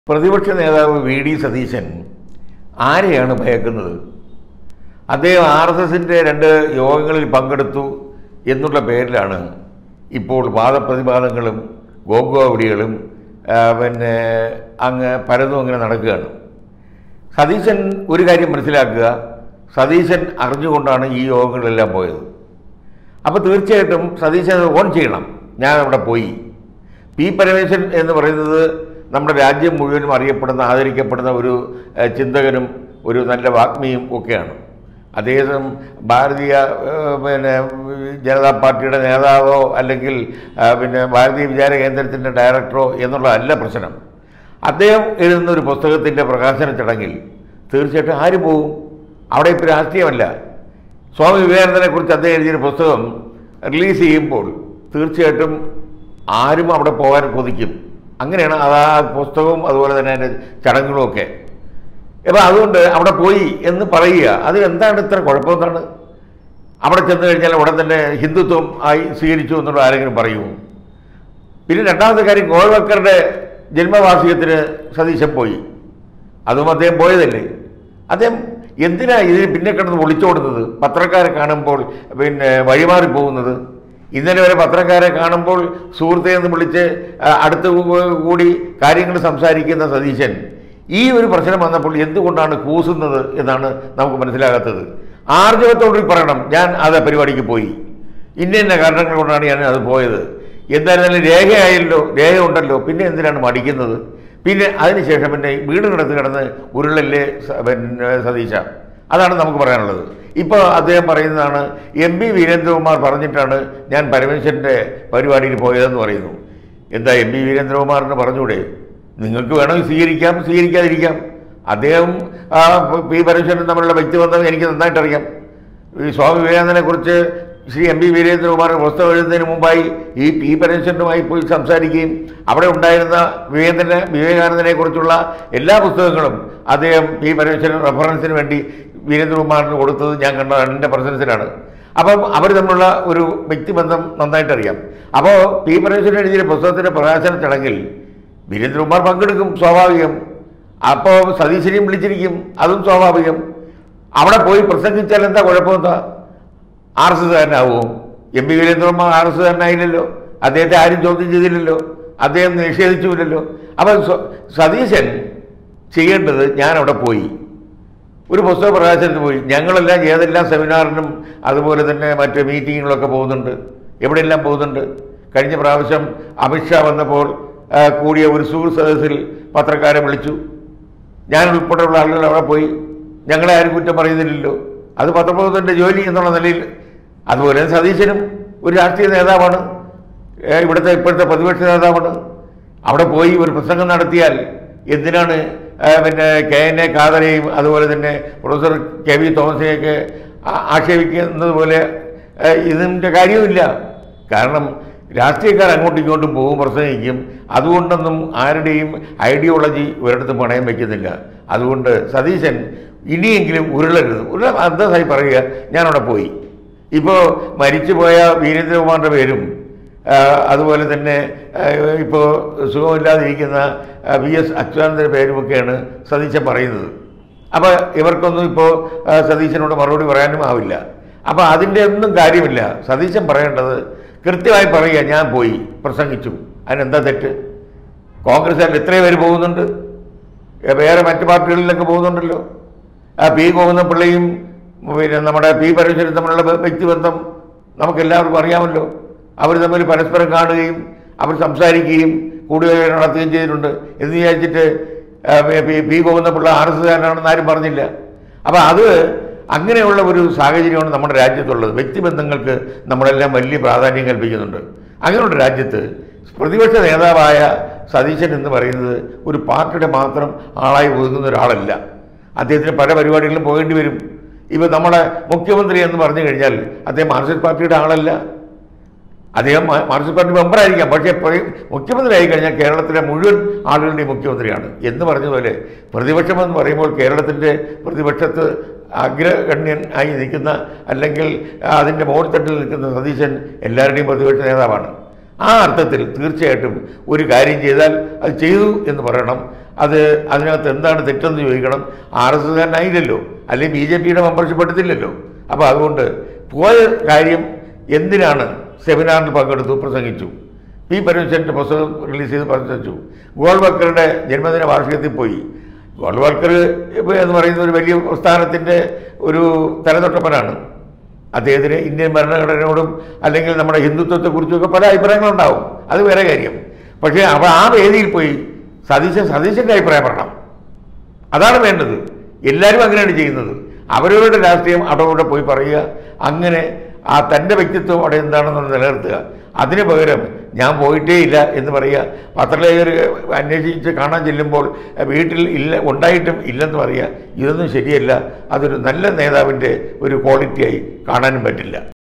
പ്രതിപക്ഷ നേതാവ് V D Satheesan ആരെയാണ് ഭയക്കുന്നത് അദ്ദേഹം ആർ എസ് എസിൻ്റെ രണ്ട് യോഗങ്ങളിൽ പങ്കെടുത്തു എന്നുള്ള പേരിലാണ് ഇപ്പോൾ വാദപ്രതിവാദങ്ങളും ഗോഗോവടികളും ആ, പിന്നെ അങ്ങ് പലതും അങ്ങനെ നടക്കുകയാണ് സതീശൻ ഒരു കാര്യം മനസ്സിലാക്കുക സതീശൻ അറിഞ്ഞുകൊണ്ടാണ് ഈ യോഗങ്ങളിലെല്ലാം പോയത് അപ്പോൾ തീർച്ചയായിട്ടും സതീശൻ അത് ഓൺ ചെയ്യണം ഞാൻ അവിടെ പോയി പി പരമേശ്വരൻ എന്ന് പറയുന്നത് നമ്മുടെ രാജ്യം മുഴുവനും അറിയപ്പെടുന്ന ആദരിക്കപ്പെടുന്ന ഒരു ഏഹ്, ചിന്തകനും ഒരു നല്ല വാഗ്മിയും ഒക്കെയാണ് അദ്ദേഹം ഭാരതീയ ഏഹ്, പിന്നെ ജനതാ പാർട്ടിയുടെ നേതാവോ അല്ലെങ്കിൽ ആ, പിന്നെ ഭാരതീയ വിചാര കേന്ദ്രത്തിൻ്റെ ഡയറക്ടറോ എന്നുള്ളതല്ല പ്രശ്നം അദ്ദേഹം എഴുതുന്ന ഒരു പുസ്തകത്തിൻ്റെ പ്രകാശന ചടങ്ങിൽ തീർച്ചയായിട്ടും ആര് പോവും അവിടെ ഇപ്പോൾ രാഷ്ട്രീയമല്ല സ്വാമി വിവേകാനന്ദനെ കുറിച്ച് അദ്ദേഹം എഴുതിയൊരു പുസ്തകം റിലീസ് ചെയ്യുമ്പോൾ തീർച്ചയായിട്ടും ആരും അവിടെ പോകാൻ കൊതിക്കും അങ്ങനെയാണ് അത് ആ പുസ്തകവും അതുപോലെ തന്നെ അതിൻ്റെ ചടങ്ങുകളും ഒക്കെ അപ്പോൾ അതുകൊണ്ട് അവിടെ പോയി എന്ന് പറയുക അത് എന്താണ് ഇത്ര കുഴപ്പമെന്താണ് അവിടെ ചെന്ന് കഴിഞ്ഞാൽ ഉടൻ തന്നെ ഹിന്ദുത്വം ആയി സ്വീകരിച്ചു എന്നുള്ള ആരെങ്കിലും പറയുമോ പിന്നെ രണ്ടാമത്തെ കാര്യം ഗോൾവക്കറുടെ ജന്മവാർഷികത്തിന് സതീശൻ പോയി അതും അദ്ദേഹം പോയതല്ലേ അദ്ദേഹം എന്തിനാ ഇതിന് പിന്നെ കിടന്ന് ഒളിച്ചോടുന്നത് പത്രക്കാരെ കാണുമ്പോൾ പിന്നെ വഴിമാറി പോകുന്നത് ഇന്നലെ വരെ പത്രക്കാരെ കാണുമ്പോൾ സുഹൃത്തെ എന്ന് വിളിച്ച് ആ, അടുത്ത് കൂ- കൂടി കാര്യങ്ങൾ സംസാരിക്കുന്ന സതീശൻ ഈ ഒരു പ്രശ്നം വന്നപ്പോൾ എന്തുകൊണ്ടാണ് കൂസുന്നത് എന്നാണ് നമുക്ക് മനസ്സിലാകാത്തത് ആർജവത്തോടുകൂടി പറയണം ഞാൻ അത് പരിപാടിക്ക് പോയി ഇന്ന ഇന്ന കാരണങ്ങൾ കൊണ്ടാണ് ഞാൻ അത് പോയത് എന്തായിരുന്നാലും രേഖയായല്ലോ രേഖ ഉണ്ടല്ലോ പിന്നെ എന്തിനാണ് മടിക്കുന്നത് പിന്നെ അതിനുശേഷം പിന്നെ വീടിനടുത്ത് കിടന്ന് ഉരുളല്ലേ സ- പിന്നെ സതീശ അതാണ് നമുക്ക് പറയാനുള്ളത് ഇപ്പോൾ അദ്ദേഹം പറയുന്നതാണ് എം പി വീരേന്ദ്രകുമാർ പറഞ്ഞിട്ടാണ് ഞാൻ പരമേശ്വരൻ്റെ പരിപാടിയിൽ പോയതെന്ന് പറയുന്നു എന്താ എം പി വീരേന്ദ്രകുമാറിന് പറഞ്ഞൂടെ നിങ്ങൾക്ക് വേണമെങ്കിൽ സ്വീകരിക്കാം സ്വീകരിക്കാതിരിക്കാം അദ്ദേഹം ആ, പി പരമേശ്വരൻ തമ്മിലുള്ള വ്യക്തിബന്ധം എനിക്ക് നന്നായിട്ട് അറിയാം ഈ സ്വാമി വിവേകാനന്ദനെ കുറിച്ച് ശ്രീ എം പി വീരേന്ദ്രകുമാർ പുസ്തകം എഴുതുന്നതിന് മുമ്പായി ഈ പി പരമേശ്വരനുമായി പോയി സംസാരിക്കുകയും അവിടെ ഉണ്ടായിരുന്ന വിവേകനെ വിവേകാനന്ദനെ കുറിച്ചുള്ള എല്ലാ പുസ്തകങ്ങളും അദ്ദേഹം പി പരമേശ്വരൻ റെഫറൻസിന് വേണ്ടി വീരേന്ദ്രകുമാറിന് കൊടുത്തത് ഞാൻ കണ്ടതാണ് എൻ്റെ പ്രസൻസിലാണ് അപ്പം അവർ തമ്മിലുള്ള ഒരു വ്യക്തിബന്ധം നന്നായിട്ട് അറിയാം അപ്പോൾ പി പരമേശ്വരൻ എഴുതിയ പുസ്തകത്തിൻ്റെ പ്രകാശന ചടങ്ങിൽ വീരേന്ദ്രകുമാർ പങ്കെടുക്കും സ്വാഭാവികം അപ്പോൾ സതീശനെയും വിളിച്ചിരിക്കും അതും സ്വാഭാവികം അവിടെ പോയി പ്രസംഗിച്ചാൽ എന്താ കുഴപ്പമെന്താ ആർ എസ് കാരനാവുമോ M P Veerendrakumar R S കാരനായില്ലല്ലോ അദ്ദേഹത്തെ ആരും ചോദ്യം ചെയ്തില്ലല്ലോ അദ്ദേഹം നിഷേധിച്ചുമില്ലല്ലോ അപ്പം സ്വ- സതീശൻ ചെയ്യേണ്ടത് ഞാൻ അവിടെ പോയി ഒരു പുസ്തക പ്രകാശനത്തിന് പോയി ഞങ്ങളെല്ലാം ഏതെല്ലാം സെമിനാറിനും അതുപോലെ തന്നെ മറ്റ് മീറ്റിങ്ങുകളൊക്കെ പോകുന്നുണ്ട് എവിടെയെല്ലാം പോകുന്നുണ്ട് കഴിഞ്ഞ പ്രാവശ്യം അമിത്ഷാ വന്നപ്പോൾ ആ, കൂടിയ ഒരു സുഹൃത്ത് സദസ്സിൽ പത്രക്കാരെ വിളിച്ചു ഞാൻ ഉൾപ്പെടെയുള്ള ആളുകൾ അവിടെ പോയി ഞങ്ങളെ ആരും കുറ്റം പറയുന്നില്ലല്ലോ അത് പത്രപ്രവർത്തകൻ്റെ ജോലി എന്നുള്ള നിലയിൽ അതുപോലെ തന്നെ സതീശനും ഒരു രാഷ്ട്രീയ നേതാവാണ് ഏ, ഇവിടുത്തെ ഇപ്പോഴത്തെ പ്രതിപക്ഷ നേതാവാണ് അവിടെ പോയി ഒരു പ്രസംഗം നടത്തിയാൽ എന്തിനാണ് ആ, പിന്നെ കെ എൻ എ ഖാദറെയും അതുപോലെ തന്നെ പ്രൊഫസർ കെ വി തോമസിനെയൊക്കെ ആ- ആക്ഷേപിക്കുന്നത് പോലെ ആ, ഇതിൻ്റെ കാര്യവുമില്ല കാരണം രാഷ്ട്രീയക്കാർ അങ്ങോട്ടും ഇങ്ങോട്ടും പോകും പ്രസംഗിക്കും അതുകൊണ്ടൊന്നും ആരുടെയും ഐഡിയോളജി ഒരിടത്തും പണയം വയ്ക്കുന്നില്ല അതുകൊണ്ട് സതീശൻ ഇനിയെങ്കിലും ഉരുളരുത് ഉരുള അന്തസ്സായി പറയുക ഞാനവിടെ പോയി ഇപ്പോൾ മരിച്ചുപോയ വീരേന്ദ്രകുമാറിൻ്റെ പേരും ആ, അതുപോലെ തന്നെ ഇപ്പോൾ സുഖമില്ലാതിരിക്കുന്ന ആ, വി എസ് അച്യുതാനന്ദൻ്റെ പേരുമൊക്കെയാണ് സതീശൻ പറയുന്നത് അപ്പോൾ ഇവർക്കൊന്നും ഇപ്പോൾ ആ, സതീശനോട് മറുപടി പറയാനും ആവില്ല അപ്പോൾ അതിൻ്റെ ഒന്നും കാര്യമില്ല സതീശൻ പറയേണ്ടത് കൃത്യമായി പറയുക ഞാൻ പോയി പ്രസംഗിച്ചു അതിനെന്താ തെറ്റ് കോൺഗ്രസ്സുകാരിൽ എത്രയോ പേര് പോകുന്നുണ്ട് ഏ, വേറെ മറ്റു പാർട്ടികളിലൊക്കെ പോകുന്നുണ്ടല്ലോ ആ പി ഗോവിന്ദപിള്ളയും പിന്നെ നമ്മുടെ പി പരമേശ്വരൻ തമ്മിലുള്ള ബ- വ്യക്തിബന്ധം നമുക്കെല്ലാവർക്കും അറിയാമല്ലോ അവർ തമ്മിൽ പരസ്പരം കാണുകയും അവർ സംസാരിക്കുകയും കൂടിവരവ് നടത്തുകയും ചെയ്തിട്ടുണ്ട് എന്ന് വിചാരിച്ചിട്ട് ആ, P- P- P Govindapillai R S കാരനാണെന്ന് ആരും പറഞ്ഞില്ല അപ്പോൾ അത് അങ്ങനെയുള്ള ഒരു സാഹചര്യമാണ് നമ്മുടെ രാജ്യത്തുള്ളത് വ്യക്തിബന്ധങ്ങൾക്ക് നമ്മളെല്ലാം വലിയ പ്രാധാന്യം കൽപ്പിക്കുന്നുണ്ട് അങ്ങനെയുള്ള രാജ്യത്ത് പ്രതിപക്ഷ നേതാവായ സതീശൻ എന്ന് പറയുന്നത് ഒരു പാർട്ടിയുടെ മാത്രം ആളായി ഒതുങ്ങുന്ന ഒരാളല്ല അദ്ദേഹത്തിന് പല പരിപാടികളിലും പോകേണ്ടി വരും ഇപ്പോൾ നമ്മുടെ മുഖ്യമന്ത്രി എന്ന് പറഞ്ഞു കഴിഞ്ഞാൽ അദ്ദേഹം മാർക്സിസ്റ്റ് പാർട്ടിയുടെ ആളല്ല അദ്ദേഹം മാ- മാർക്സിസ്റ്റ് പാർട്ടി മെമ്പറായിരിക്കാം പക്ഷേ പ്ര- മുഖ്യമന്ത്രി ആയി കഴിഞ്ഞാൽ കേരളത്തിലെ മുഴുവൻ ആളുകളുടെയും മുഖ്യമന്ത്രിയാണ് എന്ന് പറഞ്ഞതുപോലെ പ്രതിപക്ഷം എന്ന് പറയുമ്പോൾ കേരളത്തിൻ്റെ പ്രതിപക്ഷത്ത് അഗ്രഗണ്യൻ ആയി നിൽക്കുന്ന അല്ലെങ്കിൽ അതിൻ്റെ മോൾത്തട്ടിൽ നിൽക്കുന്ന സതീശൻ എല്ലാവരുടെയും പ്രതിപക്ഷ നേതാവാണ് ആ അർത്ഥത്തിൽ തീർച്ചയായിട്ടും ഒരു കാര്യം ചെയ്താൽ അത് ചെയ്തു എന്ന് പറയണം അത് അതിനകത്ത് എന്താണ് തെറ്റെന്ന് ചോദിക്കണം ആർ എസ് എസ്കാരനായില്ലല്ലോ അല്ലെങ്കിൽ ബി ജെ പിയുടെ മെമ്പർഷിപ്പ് എടുത്തില്ലല്ലോ അപ്പോൾ അതുകൊണ്ട് പോയ കാര്യം എന്തിനാണ് സെമിനാറിൽ പങ്കെടുത്തു പ്രസംഗിച്ചു പി പരമേശ്വരൻ്റെ പുസ്തകം റിലീസ് ചെയ്ത് പ്രസംഗിച്ചു ഗോൾവക്കറുടെ ജന്മദിന വാർഷികത്തിൽ പോയി ഗോൾവക്കർ എന്ന് പറയുന്ന ഒരു വലിയ പ്രസ്ഥാനത്തിൻ്റെ ഒരു തലതൊട്ടപ്പനാണ് അദ്ദേഹത്തിന് ഇന്ത്യൻ ഭരണഘടനയോടും അല്ലെങ്കിൽ നമ്മുടെ ഹിന്ദുത്വത്തെക്കുറിച്ചൊക്കെ പല അഭിപ്രായങ്ങളുണ്ടാവും അത് വേറെ കാര്യം പക്ഷേ അവ ആ വേദിയിൽ പോയി സതീശൻ സതീശൻ്റെ അഭിപ്രായം പറയണം അതാണ് വേണ്ടത് എല്ലാവരും അങ്ങനെയാണ് ചെയ്യുന്നത് അവരവരുടെ രാഷ്ട്രീയം അവിടെ പോയി പറയുക അങ്ങനെ ആ തൻ്റെ വ്യക്തിത്വം അവിടെ എന്താണെന്നുള്ളത് നിലനിർത്തുക അതിന് പകരം ഞാൻ പോയിട്ടേ ഇല്ല എന്ന് പറയുക പത്രലേഖകർ അന്വേഷിച്ച് കാണാൻ ചെല്ലുമ്പോൾ വീട്ടിൽ ഇല്ല ഉണ്ടായിട്ടും ഇല്ലെന്ന് പറയുക ഇതൊന്നും ശരിയല്ല അതൊരു നല്ല നേതാവിൻ്റെ ഒരു ക്വാളിറ്റിയായി കാണാനും പറ്റില്ല